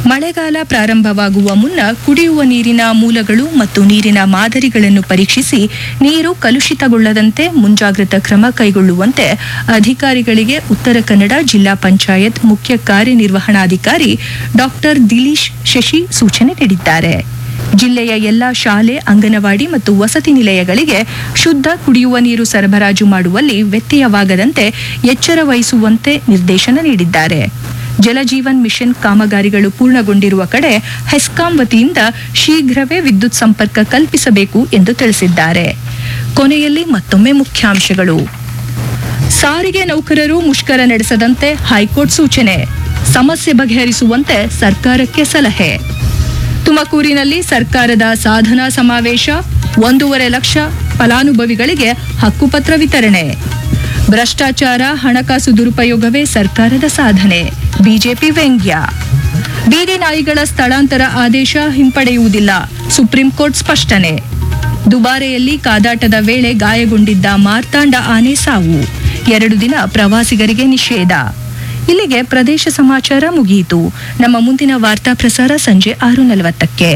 ಮಳೆಗಾಲ ಪ್ರಾರಂಭವಾಗುವ ಮುನ್ನ ಕುಡಿಯುವ ನೀರಿನ ಮೂಲಗಳು ಮತ್ತು ನೀರಿನ ಮಾದರಿಗಳನ್ನು ಪರೀಕ್ಷಿಸಿ ನೀರು ಕಲುಷಿತಗೊಳ್ಳದಂತೆ ಮುಂಜಾಗ್ರತಾ ಕ್ರಮ ಕೈಗೊಳ್ಳುವಂತೆ ಅಧಿಕಾರಿಗಳಿಗೆ ಉತ್ತರ ಕನ್ನಡ ಜಿಲ್ಲಾ ಪಂಚಾಯತ್ ಮುಖ್ಯ ಕಾರ್ಯನಿರ್ವಹಣಾಧಿಕಾರಿ ಡಾಕ್ಟರ್ ದಿಲೀಶ್ ಶಶಿ ಸೂಚನೆ ನೀಡಿದ್ದಾರೆ ಜಿಲ್ಲೆಯ ಎಲ್ಲಾ ಶಾಲೆ ಅಂಗನವಾಡಿ ಮತ್ತು ವಸತಿ ನಿಲಯಗಳಿಗೆ ಶುದ್ಧ ಕುಡಿಯುವ ನೀರು ಸರಬರಾಜು ಮಾಡುವಲ್ಲಿ ವ್ಯತ್ಯಯವಾಗದಂತೆ ಎಚ್ಚರ ವಹಿಸುವಂತೆ ನಿರ್ದೇಶನ ನೀಡಿದ್ದಾರೆ ಜಲಜೀವನ್ ಮಿಷನ್ ಕಾಮಗಾರಿಗಳು ಪೂರ್ಣಗೊಂಡಿರುವ ಕಡೆ ಹೆಸ್ಕಾಂ ವತಿಯಿಂದ ಶೀಘ್ರವೇ ವಿದ್ಯುತ್ ಸಂಪರ್ಕ ಕಲ್ಪಿಸಬೇಕು ಎಂದು ತಿಳಿಸಿದ್ದಾರೆ ಕೊನೆಯಲ್ಲಿ ಮತ್ತೊಮ್ಮೆ ಮುಖ್ಯಾಂಶಗಳು ಸಾರಿಗೆ ನೌಕರರು ಮುಷ್ಕರ ನಡೆಸದಂತೆ ಹೈಕೋರ್ಟ್ ಸೂಚನೆ ಸಮಸ್ಯೆ ಬಗೆಹರಿಸುವಂತೆ ಸರ್ಕಾರಕ್ಕೆ ಸಲಹೆ ತುಮಕೂರಿನಲ್ಲಿ ಸರ್ಕಾರದ ಸಾಧನಾ ಸಮಾವೇಶ ಒಂದೂವರೆ ಲಕ್ಷ ಫಲಾನುಭವಿಗಳಿಗೆ ಹಕ್ಕುಪತ್ರ ವಿತರಣೆ ಭ್ರಷ್ಟಾಚಾರ ಹಣಕಾಸು ದುರುಪಯೋಗವೇ ಸರ್ಕಾರದ ಸಾಧನೆ ಬಿಜೆಪಿ ವ್ಯಂಗ್ಯ ಬೀದಿ ನಾಯಿಗಳ ಸ್ಥಳಾಂತರ ಆದೇಶ ಹಿಂಪಡೆಯುವುದಿಲ್ಲ ಸುಪ್ರೀಂ ಕೋರ್ಟ್ ಸ್ಪಷ್ಟನೆ ದುಬಾರೆಯಲ್ಲಿ ಕಾದಾಟದ ವೇಳೆ ಗಾಯಗೊಂಡಿದ್ದ ಮಾರ್ತಾಂಡ ಆನೆ ಸಾವು ಎರಡು ದಿನ ಪ್ರವಾಸಿಗರಿಗೆ ನಿಷೇಧ ಇಲ್ಲಿಗೆ ಪ್ರದೇಶ ಸಮಾಚಾರ ಮುಗಿಯಿತು ನಮ್ಮ ಮುಂದಿನ ವಾರ್ತಾ ಪ್ರಸಾರ ಸಂಜೆ ಆರು ನಲವತ್ತಕ್ಕೆ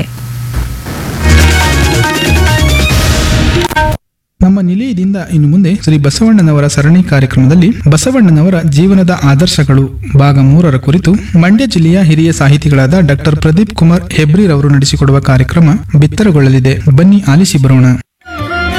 ನಮ್ಮ ನಿಲಯದಿಂದ ಇನ್ನು ಮುಂದೆ ಶ್ರೀ ಬಸವಣ್ಣನವರ ಸರಣಿ ಕಾರ್ಯಕ್ರಮದಲ್ಲಿ ಬಸವಣ್ಣನವರ ಜೀವನದ ಆದರ್ಶಗಳು ಭಾಗ ಮೂರರ ಕುರಿತು ಮಂಡ್ಯ ಜಿಲ್ಲೆಯ ಹಿರಿಯ ಸಾಹಿತಿಗಳಾದ ಡಾಕ್ಟರ್ ಪ್ರದೀಪ್ ಕುಮಾರ್ ಹೆಬ್ರಿರವರು ನಡೆಸಿಕೊಡುವ ಕಾರ್ಯಕ್ರಮ ಬಿತ್ತರಗೊಳ್ಳಲಿದೆ ಬನ್ನಿ ಆಲಿಸಿ ಬರೋಣ